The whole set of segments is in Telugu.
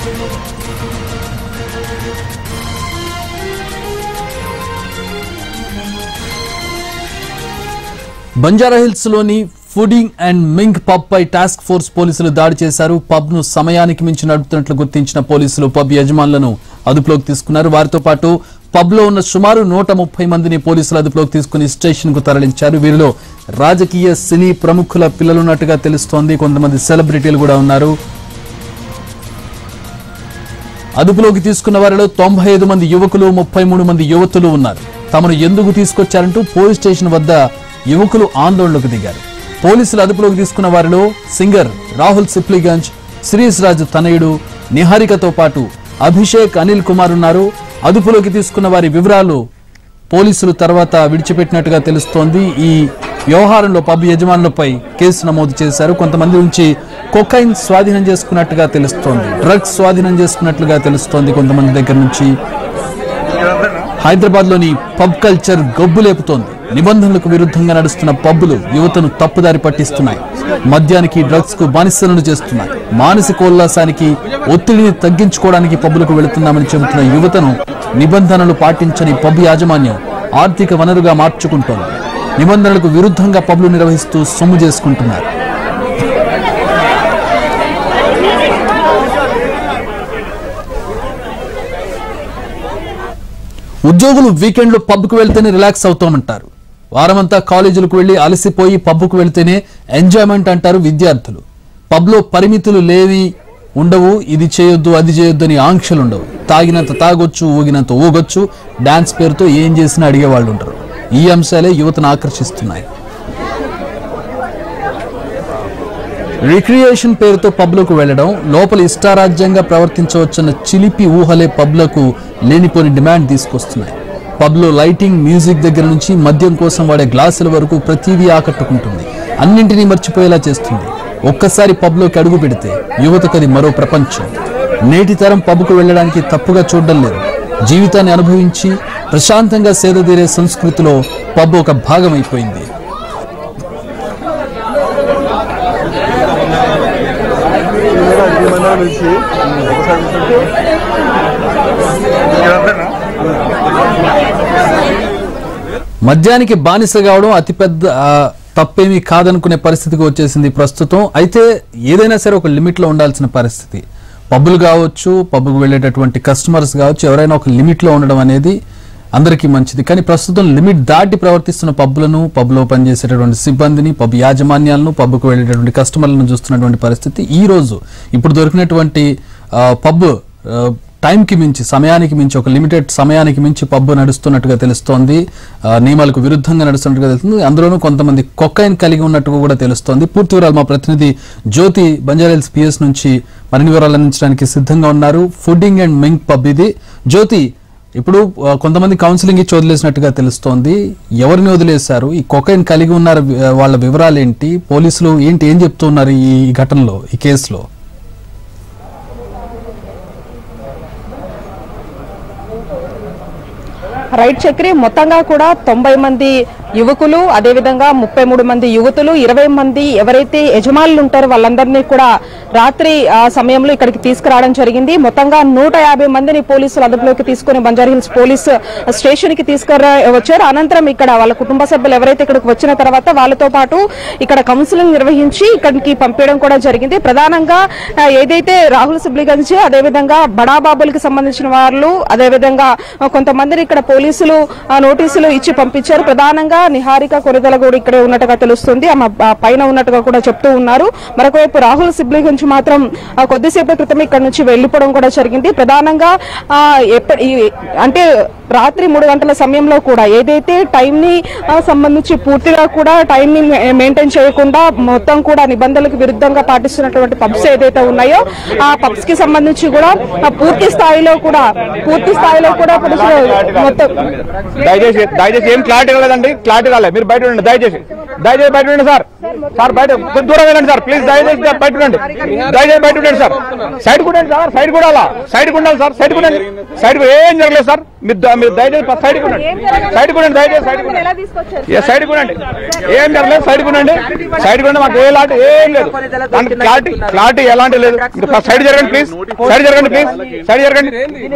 బంజారాహిల్స్ లోని ఫుడింగ్ అండ్ మింగ్ పబ్ పై టాస్క్ ఫోర్స్ పోలీసులు దాడి చేశారు పబ్ ను సమయానికి మించి నడుపుతున్నట్లు గుర్తించిన పోలీసులు పబ్ యజమానులను అదుపులోకి తీసుకున్నారు వారితో పాటు పబ్ లో ఉన్న సుమారు నూట ముప్పై మందిని పోలీసులు అదుపులోకి తీసుకుని స్టేషన్ కు తరలించారు వీరిలో రాజకీయ సినీ ప్రముఖుల పిల్లలున్నట్టుగా తెలుస్తోంది కొంతమంది సెలబ్రిటీలు కూడా ఉన్నారు అదుపులోకి తీసుకున్న వారిలో తొంభై ఐదు మంది యువకులు ముప్పై మూడు మంది యువతులు ఉన్నారు తమను ఎందుకు తీసుకొచ్చారంటూ పోలీస్ స్టేషన్ వద్ద యువకులు ఆందోళనకు దిగారు పోలీసులు అదుపులోకి తీసుకున్న వారిలో సింగర్ రాహుల్ సిప్లిగంజ్ శ్రీస్ రాజు తనయుడు నిహారికతో పాటు అభిషేక్ అనిల్ కుమార్ ఉన్నారు అదుపులోకి తీసుకున్న వారి వివరాలు పోలీసులు తర్వాత విడిచిపెట్టినట్టుగా తెలుస్తోంది ఈ వ్యవహారంలో పబ్ యజమానులపై కేసు నమోదు చేశారు కొంతమంది నుంచి కొకైన్ స్వాధీనం చేసుకున్నట్టుగా తెలుస్తోంది డ్రగ్స్ స్వాధీనం చేసుకున్నట్లుగా తెలుస్తోంది కొంతమంది దగ్గర నుంచి హైదరాబాద్ లోని పబ్ కల్చర్ గబ్బు లేపుతోంది నిబంధనలకు విరుద్ధంగా నడుస్తున్న పబ్బులు యువతను తప్పుదారి పట్టిస్తున్నాయి మద్యానికి డ్రగ్స్ కు బానిసలను చేస్తున్నాయి మానసిక ఉల్లాసానికి ఒత్తిడిని తగ్గించుకోవడానికి పబ్బులకు వెళుతున్నామని చెబుతున్న యువతను నిబంధనలు పాటించని పబ్ యాజమాన్యం ఆర్థిక వనరుగా మార్చుకుంటోంది నిబంధనలకు విరుద్ధంగా పబ్లు నిర్వహిస్తూ సొమ్ము చేసుకుంటున్నారు ఉద్యోగులు వీకెండ్లో పబ్కు వెళ్తేనే రిలాక్స్ అవుతామంటారు వారమంతా కాలేజీలకు వెళ్లి అలసిపోయి పబ్కు వెళ్తేనే ఎంజాయ్మెంట్ అంటారు విద్యార్థులు పబ్లో పరిమితులు లేవి ఉండవు ఇది చేయొద్దు అది చేయొద్దు అని ఆంక్షలు ఉండవు తాగినంత తాగొచ్చు ఊగినంత ఊగొచ్చు డాన్స్ పేరుతో ఏం చేసినా అడిగే వాళ్ళు ఉంటారు ఈ అంశాలే యువతను ఆకర్షిస్తున్నాయి రిక్రియేషన్ పేరుతో పబ్లకు వెళ్లడం లోపల ఇష్టారాజ్యంగా ప్రవర్తించవచ్చన్న చిలిపి ఊహలే పబ్లకు లేనిపోని డిమాండ్ తీసుకొస్తున్నాయి పబ్లో లైటింగ్ మ్యూజిక్ దగ్గర నుంచి మద్యం కోసం వాడే గ్లాసుల వరకు ప్రతిదీ ఆకట్టుకుంటుంది అన్నింటినీ మర్చిపోయేలా చేస్తుంది ఒక్కసారి పబ్లోకి అడుగు పెడితే యువతకది మరో ప్రపంచం నేటి తరం పబ్కు వెళ్ళడానికి తప్పుగా చూడడం లేదు జీవితాన్ని అనుభవించి ప్రశాంతంగా సేదతీరే సంస్కృతిలో పబ్ ఒక భాగమైపోయింది మండలం నుంచి ఒకసారి మద్యానికి బానిస కావడం అతిపెద్ద ఆ, తప్పేమీ కాదనుకునే పరిస్థితికి వచ్చేసింది ప్రస్తుతం అయితే ఏదైనా సరే ఒక లిమిట్ లో ఉండాల్సిన పరిస్థితి పబ్బులు కావచ్చు పబ్బుకు వెళ్ళేటటువంటి కస్టమర్స్ కావచ్చు ఎవరైనా ఒక లిమిట్ లో ఉండడం అనేది అందరికీ మంచిది కానీ ప్రస్తుతం లిమిట్ దాటి ప్రవర్తిస్తున్న పబ్బులను పబ్లో పనిచేసేటటువంటి సిబ్బందిని పబ్ యాజమాన్యాలను పబ్కు వెళ్ళేటటువంటి కస్టమర్లను చూస్తున్నటువంటి పరిస్థితి ఈ రోజు ఇప్పుడు దొరికినటువంటి ఆ, పబ్ ఆ, టైంకి మించి సమయానికి మించి ఒక లిమిటెడ్ సమయానికి మించి పబ్బు నడుస్తున్నట్టుగా తెలుస్తోంది ఆ, నియమాలకు విరుద్ధంగా నడుస్తున్నట్టుగా తెలుస్తుంది అందులోనూ కొంతమంది కొక్కైన్ కలిగి ఉన్నట్టుగా కూడా తెలుస్తోంది పూర్తి వివరాలు మా ప్రతినిధి జ్యోతి బంజారాహిల్స్ పిఎస్ నుంచి మరిన్ని వివరాలు అందించడానికి సిద్ధంగా ఉన్నారు ఫుడ్డింగ్ అండ్ మింక్ పబ్ ఇది జ్యోతి ఇప్పుడు ఆ, కొంతమంది కౌన్సిలింగ్ ఇచ్చి వదిలేసినట్టుగా తెలుస్తోంది ఎవరిని వదిలేశారు ఈ కొకైన్ కలిగి ఉన్నారు ఆ, వాళ్ళ వివరాలు ఏంటి పోలీసులు ఏంటి ఏం చెప్తున్నారు ఈ ఈ ఘటనలో ఈ కేసులో రైట్ చక్రి మొత్తంగా కూడా తొంభై మంది యువకులు అదేవిధంగా ముప్పై మూడు మంది యువతులు ఇరవై మంది ఎవరైతే యజమానులు ఉంటారో వాళ్ళందరినీ కూడా రాత్రి ఆ సమయంలో ఇక్కడికి తీసుకురావడం జరిగింది మొత్తంగా నూట యాభై మందిని పోలీసులు అదుపులోకి తీసుకుని బంజారాహిల్స్ పోలీస్ స్టేషన్ కి తీసుకురా వచ్చారు అనంతరం ఇక్కడ వాళ్ళ కుటుంబ సభ్యులు ఎవరైతే ఇక్కడికి వచ్చిన తర్వాత వాళ్ళతో పాటు ఇక్కడ కౌన్సిలింగ్ నిర్వహించి ఇక్కడికి పంపించడం కూడా జరిగింది ప్రధానంగా ఆ, ఏదైతే రాహుల్ సిబ్లిగంజ్ అదేవిధంగా బడాబాబులకు సంబంధించిన వాళ్ళు అదేవిధంగా ఆ, కొంతమందిని ఇక్కడ పోలీసులు ఆ, నోటీసులు ఇచ్చి పంపించారు ప్రధానంగా నిహారిక కొరిదల కూడా ఇక్కడే ఉన్నట్టుగా తెలుస్తుంది ఆమె ఆ, పైన ఉన్నట్టుగా కూడా చెప్తూ ఉన్నారు మరొకవైపు రాహుల్ సిబ్లిగంజ్ మాత్రం ఆ, కొద్దిసేపటి క్రితం ఇక్కడ నుంచి వెళ్లిపోవడం కూడా జరిగింది ప్రధానంగా ఆ, ఎప్ప- ఈ- అంటే రాత్రి మూడు గంటల సమయంలో కూడా ఏదైతే టైం ని ఆ, సంబంధించి పూర్తిగా కూడా టైం ని మెయింటైన్ చేయకుండా మొత్తం కూడా నిబంధనలకు విరుద్ధంగా పాటిస్తున్నటువంటి పబ్స్ ఏదైతే ఉన్నాయో ఆ పబ్స్ కి సంబంధించి కూడా ఆ, పూర్తి స్థాయిలో కూడా పూర్తి స్థాయిలో కూడా పోలీసులు మొత్తం దయచేసి దయచేసి ఏం క్లారిటీ రాలేదండి క్లారిటీ రాలేదు మీరు బయట ఉండండి దయచేసి దయచేసి బయట ఉండండి సార్ సార్ బయట కొంచెం దూరం వెళ్ళండి సార్ ప్లీజ్ దయచేసి బయట ఉండండి దయచేసి బయట ఉండండి సార్ సైడ్ కూడా సార్ సైడ్ కూడా అలా సైడ్ ఉండాలి సార్ సైడ్ కూడా సైడ్ ఏం జరగలేదు సార్ మీరు ద- మీరు దయచేసి సైడ్ కూడా సైడ్ కూడా దయచేసి సైడ్ కూడా ఏ సైడ్ కూడా ఏం జరగలేదు సైడ్ కూడా సైడ్ కూడా మాకు ఏ లాంటి ఏం లేదు దానికి క్లారిటీ క్లారిటీ ఎలాంటి లేదు మీరు సైడ్ జరగండి ప్లీజ్ సైడ్ జరగండి ప్లీజ్ సైడ్ జరగండి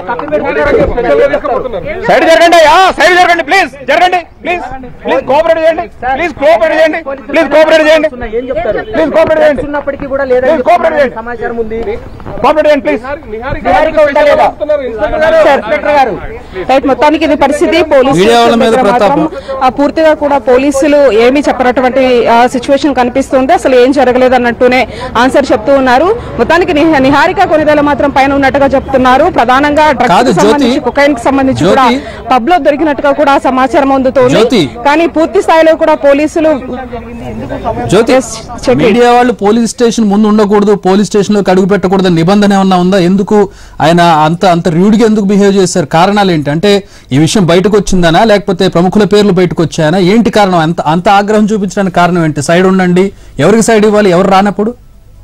సైడ్ జరగండి అయ్యా సైడ్ జరగండి ప్లీజ్ జరగండి ప్లీజ్ ప్లీజ్ కోఆపరేట్ చేయండి ప్లీజ్ కోఆపరేట్ చేయండి ప్లీజ్ కోఆపరేట్ చేయండి ఏం చెప్తారు ప్లీజ్ కోఆపరేట్ చేయండి ఉన్నప్పటికీ కూడా ప్లీజ్ లేదని కోఆపరేట్ చేయండి సమాచారం ఉంది కోఆపరేట్ చేయండి ప్లీజ్ నిహారిక ఉందా లేదా? ఇన్స్పెక్టర్ గారు రైట్ మొత్తానికి ఇది పరిస్థితి పోలీసు మీడియా వాళ్ళ మీద దగ్గర ప్రతాపం. మాత్రం, ఆ, పూర్తిగా కూడా పోలీసులు ఏమీ చెప్పనటువంటి సిచ్యువేషన్ కనిపిస్తుంది అసలు ఏం జరగలేదు అన్నట్టునే ఆన్సర్ చెప్తూ ఉన్నారు మొత్తానికి నిహ- నిహారిక కొనిదల మాత్రం పైన ఉన్నట్టుగా చెప్తున్నారు ప్రధానంగా కాదు, డ్రగ్స్ జ్యోతి. సంబంధించి కొకైన్ కి సంబంధించి కూడా జ్యోతి. పబ్ లో దొరికినట్టుగా కూడా సమాచారం అందుతోంది జ్యోతి. కానీ పూర్తి స్థాయిలో కూడా పోలీసులు జ్యోతి Yes, చెప్పండి. మీడియా వాళ్ళు పోలీస్ స్టేషన్ ముందు ఉండకూడదు పోలీస్ స్టేషన్ లోకి అడుగు పెట్టకూడదు నిబంధన ఏమన్నా ఉందా ఎందుకు ఆయన అంత అంత ర్యూడ్గా ఎందుకు బిహేవ్ చేశారు కారణాలు ఏంటి అంటే ఈ విషయం బయటకు వచ్చిందనా లేకపోతే ప్రముఖుల పేర్లు బయటకు వచ్చాయనా ఏంటి కారణం అంత అంత ఆగ్రహం చూపించడానికి కారణం ఏంటి సైడ్ ఉండండి ఎవరికి సైడ్ ఇవ్వాలి ఎవరు రానప్పుడు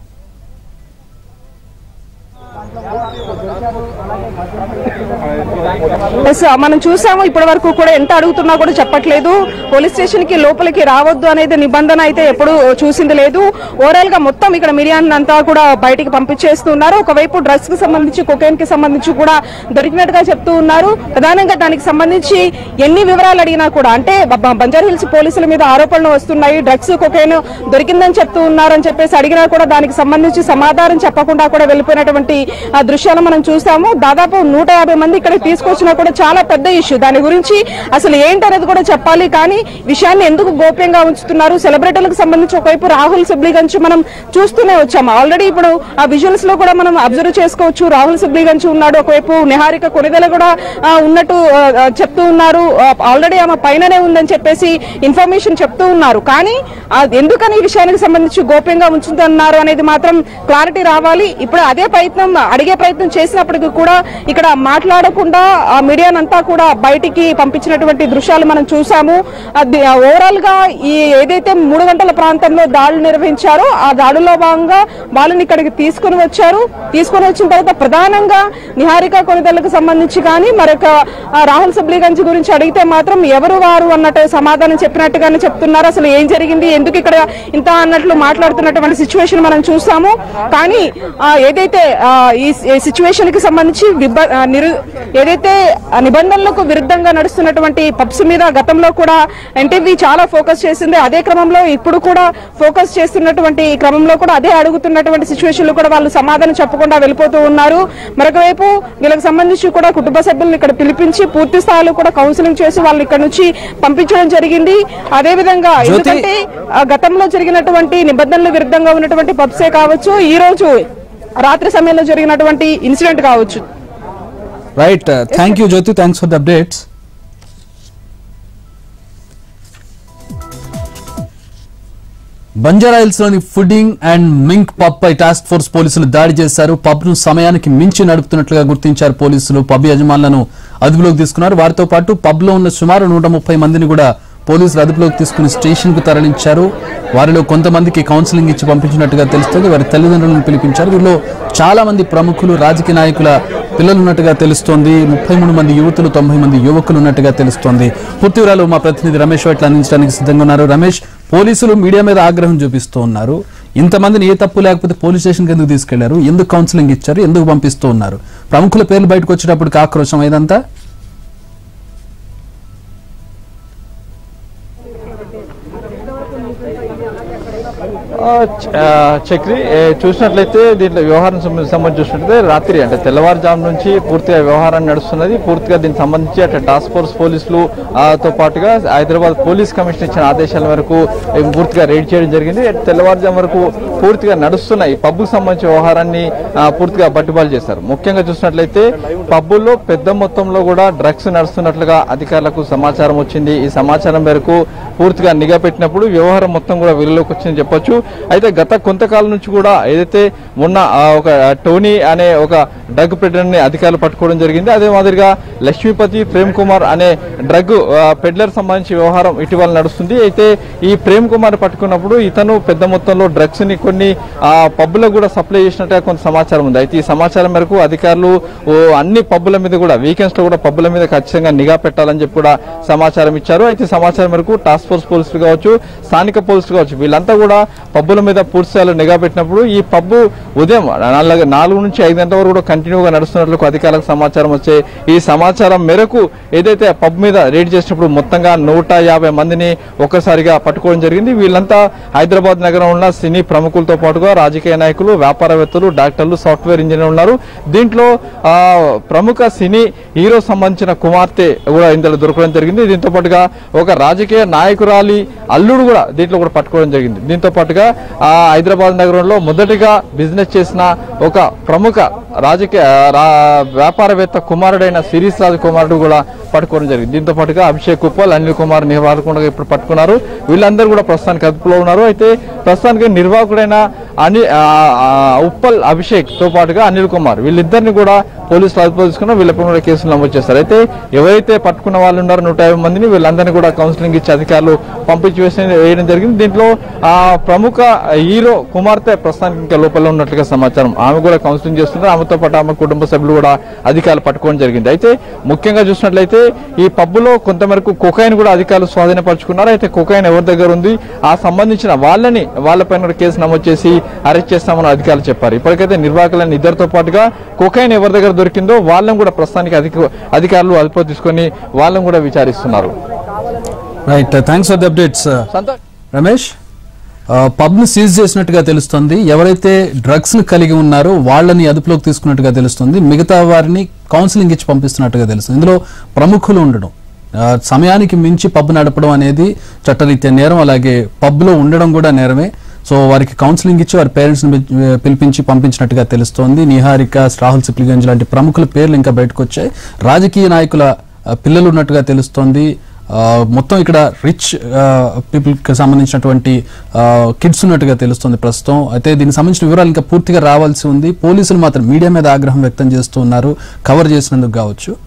ఎస్ మనం చూసాము ఇప్పటి వరకు కూడా ఎంత అడుగుతున్నా కూడా చెప్పట్లేదు పోలీస్ స్టేషన్ కి లోపలికి రావద్దు అనేది నిబంధన అయితే ఎప్పుడు చూసింది లేదు ఓవరాల్ గా మొత్తం ఇక్కడ మీడియా అంతా కూడా బయటికి పంపించేస్తున్నారు ఒకవైపు డ్రగ్స్ కి సంబంధించి కొకైన్ కి సంబంధించి కూడా దొరికినట్టుగా చెప్తూ ఉన్నారు ప్రధానంగా దానికి సంబంధించి ఎన్ని వివరాలు అడిగినా కూడా అంటే బ- బంజారా హిల్స్ పోలీసుల మీద ఆరోపణలు వస్తున్నాయి డ్రగ్స్ కొకైన్ దొరికిందని చెప్తూ ఉన్నారని చెప్పేసి అడిగినా కూడా దానికి సంబంధించి సమాధానం చెప్పకుండా కూడా వెళ్ళిపోయినటువంటి ఆ దృశ్యాలు మనం చూసాము దాదాపు నూట యాభై మంది ఇక్కడ తీసుకొచ్చినా కూడా చాలా పెద్ద ఇష్యూ దాని గురించి అసలు ఏంటనేది కూడా చెప్పాలి కానీ విషయాన్ని ఎందుకు గోప్యంగా ఉంచుతున్నారు సెలబ్రిటీలకు సంబంధించి ఒకవైపు రాహుల్ సిబ్లీగంజ్ మనం చూస్తూనే వచ్చాము ఆల్రెడీ ఇప్పుడు ఆ విజువల్స్ లో కూడా మనం అబ్జర్వ్ చేసుకోవచ్చు రాహుల్ సిబ్లీగంజ్ ఉన్నాడు ఒకవైపు నిహారిక కొనిదెల కూడా ఆ, ఉన్నట్టు ఆ, ఆ, చెప్తూ ఉన్నారు ఆల్రెడీ ఆమె పైననే ఉందని చెప్పేసి ఇన్ఫర్మేషన్ చెప్తూ ఉన్నారు కానీ ఆ, ఎందుకని ఈ విషయానికి సంబంధించి గోప్యంగా ఉంచుతున్నారు అనేది మాత్రం క్లారిటీ రావాలి ఇప్పుడు అదే ప్రయత్నం అడిగే ప్రయత్నం చేసినప్పటికీ కూడా ఇక్కడ మాట్లాడకుండా ఆ మీడియానంతా కూడా బయటికి పంపించినటువంటి దృశ్యాలు మనం చూసాము అది ఓవరాల్ గా ఈ ఏదైతే మూడు గంటల ప్రాంతంలో దాడులు నిర్వహించారో ఆ దాడుల్లో భాగంగా వాళ్ళని ఇక్కడికి తీసుకుని వచ్చారు తీసుకుని వచ్చిన తర్వాత ప్రధానంగా నిహారిక కొనిదలకు సంబంధించి కానీ మరొక ఆ, రాహుల్ సబ్లీగంజ్ గురించి అడిగితే మాత్రం ఎవరు వారు అన్నట్టు సమాధానం చెప్పినట్టుగానే చెప్తున్నారు అసలు ఏం జరిగింది ఎందుకు ఇక్కడ ఇంత అన్నట్లు మాట్లాడుతున్నటువంటి సిచ్యువేషన్ మనం చూసాము కానీ ఆ, ఏదైతే ఆ, ఈ సిచ్యువేషన్ కి సంబంధించి విబ్బ- ఆ, నిరు ఏదైతే ఆ నిబంధనలకు విరుద్ధంగా నడుస్తున్నటువంటి పబ్స్ మీద గతంలో కూడా ఎన్టీవీ చాలా ఫోకస్ చేసింది అదే క్రమంలో ఇప్పుడు కూడా ఫోకస్ చేస్తున్నటువంటి క్రమంలో కూడా అదే అడుగుతున్నటువంటి సిచ్యువేషన్ లో కూడా వాళ్ళు సమాధానం చెప్పకుండా వెళ్ళిపోతూ ఉన్నారు మరొక వైపు వీళ్ళకి సంబంధించి కూడా కుటుంబ సభ్యులను ఇక్కడ పిలిపించి పూర్తి స్థాయిలో కూడా కౌన్సిలింగ్ చేసి వాళ్ళు ఇక్కడ నుంచి పంపించడం జరిగింది అదే విధంగా జ్యోతి- ఎందుకంటే ఆ, గతంలో జరిగినటువంటి నిబంధనలు విరుద్ధంగా ఉన్నటువంటి పబ్సే కావచ్చు ఈ రోజు రాత్రి సమయంలో జరిగినటువంటి ఇన్సిడెంట్ కావచ్చు right thank you Jyoti thanks for the updates Banjara Hills లోని ఫుడింగ్ అండ్ మింక్ పబ్ పై టాస్క్ ఫోర్స్ పోలీసులు దాడి చేశారు పబ్ ను సమయానికి మించి నడుపుతున్నట్లుగా గుర్తించారు పోలీసులు పబ్ యజమానులను అదుపులోకి తీసుకున్నారు వారితో పాటు పబ్ లో ఉన్న సుమారు నూట ముప్పై మందిని కూడా పోలీసులు అదుపులోకి తీసుకుని స్టేషన్ కు తరలించారు వారిలో కొంతమందికి కౌన్సిలింగ్ ఇచ్చి పంపించినట్టుగా తెలుస్తుంది వారి తల్లిదండ్రులను పిలిపించారు వీరిలో చాలా మంది ప్రముఖులు రాజకీయ నాయకుల పిల్లలు ఉన్నట్టుగా తెలుస్తోంది ముప్పై మూడు మంది యువతులు తొంభై మంది యువకులు ఉన్నట్టుగా తెలుస్తోంది పూర్తి వివరాలు మా ప్రతినిధి రమేష్ వైట్ల అందించడానికి సిద్ధంగా ఉన్నారు రమేష్ పోలీసులు మీడియా మీద ఆగ్రహం చూపిస్తూ ఉన్నారు ఇంతమందిని ఏ తప్పు లేకపోతే పోలీస్ స్టేషన్కి ఎందుకు తీసుకెళ్లారు ఎందుకు కౌన్సిలింగ్ ఇచ్చారు ఎందుకు పంపిస్తూ ఉన్నారు ప్రముఖుల పేర్లు బయటకు వచ్చేటప్పుడు ఆక్రోశం ఇదంతా ఆ, చ- ఆ, చక్రి ఏ, చూసినట్లయితే దీంట్లో వ్యవహారం సంబంధించి సంబంధించి చూసినట్లయితే రాత్రి అంటే తెల్లవారుజాము నుంచి పూర్తిగా వ్యవహారం నడుస్తున్నది పూర్తిగా దీనికి సంబంధించి అటు టాస్క్ ఫోర్స్ పోలీసులు ఆ, తో పాటుగా హైదరాబాద్ పోలీస్ కమిషన్ ఇచ్చిన ఆదేశాల వరకు ఏ, పూర్తిగా రైడ్ చేయడం జరిగింది అటు తెల్లవారుజాము వరకు పూర్తిగా నడుస్తున్న ఈ పబ్బుకు సంబంధించిన వ్యవహారాన్ని ఆ, పూర్తిగా బట్టుబాలు చేశారు ముఖ్యంగా చూసినట్లయితే పబ్బుల్లో పెద్ద మొత్తంలో కూడా డ్రగ్స్ నడుస్తున్నట్లుగా అధికారులకు సమాచారం వచ్చింది ఈ సమాచారం మేరకు పూర్తిగా నిఘా పెట్టినప్పుడు వ్యవహారం మొత్తం కూడా వెలుగులోకి వచ్చిందని చెప్పొచ్చు అయితే గత కొంతకాలం నుంచి కూడా ఏదైతే మొన్న ఆ, ఒక టోనీ అనే ఒక డ్రగ్ పెడ్లర్ని అధికారులు పట్టుకోవడం జరిగింది అదే మాదిరిగా లక్ష్మీపతి ప్రేమ్ కుమార్ అనే డ్రగ్ పెడ్లర్ సంబంధించి వ్యవహారం ఇటీవల నడుస్తుంది అయితే ఈ ప్రేమ్ కుమార్ పట్టుకున్నప్పుడు ఇతను పెద్ద మొత్తంలో డ్రగ్స్ ని కొన్ని ఆ, పబ్బులకు కూడా సప్లై చేసినట్టుగా కొంత సమాచారం ఉంది అయితే ఈ సమాచారం మేరకు అధికారులు ఓ, అన్ని పబ్బుల మీద కూడా వీకెండ్స్ లో కూడా పబ్బుల మీద ఖచ్చితంగా నిఘా పెట్టాలని చెప్పి కూడా సమాచారం ఇచ్చారు అయితే ఈ సమాచారం మేరకు టాస్క్ ఫోర్స్ పోలీసులు కావచ్చు స్థానిక పోలీసులు కావచ్చు వీళ్ళంతా కూడా పబ్బుల మీద పూర్తి స్థాయిలో నిఘా పెట్టినప్పుడు ఈ పబ్బు ఉదయం నాలుగు నాలుగు నుంచి ఐదు గంటల వరకు కూడా కంటిన్యూగా నడుస్తున్నట్లు అధికారులకు సమాచారం వచ్చే ఈ సమాచారం మేరకు ఏదైతే పబ్ మీద రేడ్ చేసినప్పుడు మొత్తంగా నూట యాభై మందిని ఒక్కసారిగా పట్టుకోవడం జరిగింది వీళ్ళంతా హైదరాబాద్ నగరంలో ఉన్న సినీ ప్రముఖులతో పాటుగా రాజకీయ నాయకులు వ్యాపారవేత్తలు డాక్టర్లు సాఫ్ట్వేర్ ఇంజనీర్లు ఉన్నారు దీంట్లో ఆ, ప్రముఖ సినీ హీరో సంబంధించిన కుమార్తె కూడా ఇందులో దొరకడం జరిగింది దీంతో పాటుగా ఒక రాజకీయ నాయకురాలి అల్లుడు కూడా దీంట్లో కూడా పట్టుకోవడం జరిగింది దీంతో పాటుగా ఆ, హైదరాబాద్ నగరంలో మొదటిగా బిజినెస్ చేసిన ఒక ప్రముఖ రాజకీయ రా- వ్యాపారవేత్త కుమారుడైన సిరీస్ రాజు కుమారుడు కూడా పట్టుకోవడం జరిగింది దీంతో పాటుగా అభిషేక్ ఉప్పల్ అనిల్ కుమార్ నిర్వాహకుండా ఇప్పుడు పట్టుకున్నారు వీళ్ళందరూ కూడా ప్రస్తుతానికి అదుపులో ఉన్నారు అయితే ప్రస్తుతానికి నిర్వాహకుడైన అని ఆ, ఆ, ఉప్పల్ అభిషేక్ తో పాటుగా అనిల్ కుమార్ వీళ్ళిద్దరిని కూడా పోలీసులు అదుపులో తీసుకున్నారు వీళ్ళపై కూడా కేసులు నమోదు చేస్తారు అయితే ఎవరైతే పట్టుకున్న వాళ్ళు ఉన్నారో నూట యాభై మందిని వీళ్ళందరినీ కూడా కౌన్సిలింగ్ ఇచ్చి అధికారులు పంపించి వేసి వేయడం జరిగింది దీంట్లో ఆ ప్రముఖ హీరో కుమార్తె ప్రస్తుతానికి ఇంకా లోపల ఉన్నట్లుగా సమాచారం ఆమె కూడా కౌన్సిలింగ్ చేస్తున్నారు ఆమెతో పాటు ఆమె కుటుంబ సభ్యులు కూడా అధికారులు పట్టుకోవడం జరిగింది అయితే ముఖ్యంగా చూసినట్లయితే ఈ పబ్బులో కొంతమేరకు కొకైన్ కూడా అధికారులు స్వాధీనపరుచుకున్నారు అయితే కొకైన్ ఎవరి దగ్గర ఉంది ఆ సంబంధించిన వాళ్ళని వాళ్ళపైన కూడా కేసు నమోదు చేసి అరెస్ట్ చేస్తామని అధికారులు చెప్పారు ఇప్పటికైతే నిర్వాహకులైన ఇద్దరితో పాటుగా కొకైన్ ఎవరి దగ్గర దొరికిందో వాళ్ళని కూడా ప్రస్తుతానికి అధిక అధికారులు అదుపులో తీసుకొని వాళ్ళని కూడా విచారిస్తున్నారు right thanks for the updates Santosh Ramesh pub ను సీజ్ చేసినట్టుగా తెలుస్తుంది ఎవరైతే డ్రగ్స్ ను కలిగి ఉన్నారో వాళ్ళని అదుపులోకి తీసుకున్నట్టుగా తెలుస్తుంది మిగతా వారిని కౌన్సిలింగ్ ఇచ్చి పంపిస్తున్నట్టుగా తెలుస్తుంది ఇందులో ప్రముఖులు ఉండడం ఆ, సమయానికి మించి పబ్ నడపడం అనేది చట్టరీత్యా నేరం అలాగే పబ్ లో ఉండడం కూడా నేరమే సో వారికి కౌన్సిలింగ్ ఇచ్చి వారి పేరెంట్స్ ని పిలిచి- పిలిపించి పంపించినట్టుగా తెలుస్తోంది నిహారిక రాహుల్ సిప్లిగంజ్ లాంటి ప్రముఖుల పేర్లు ఇంకా బయటకు వచ్చాయి రాజకీయ నాయకుల ఆ, పిల్లలు ఉన్నట్టుగా తెలుస్తోంది ఆ, మొత్తం ఇక్కడ రిచ్ పీపుల్ కి సంబంధించినటువంటి కిడ్స్ ఉన్నట్టుగా తెలుస్తుంది ప్రస్తుతం అయితే దీనికి సంబంధించిన వివరాలు ఇంకా పూర్తిగా రావాల్సి ఉంది పోలీసులు మాత్రం మీడియా మీద ఆగ్రహం వ్యక్తం చేస్తూ ఉన్నారు కవర్ చేసినందుకు కావచ్చు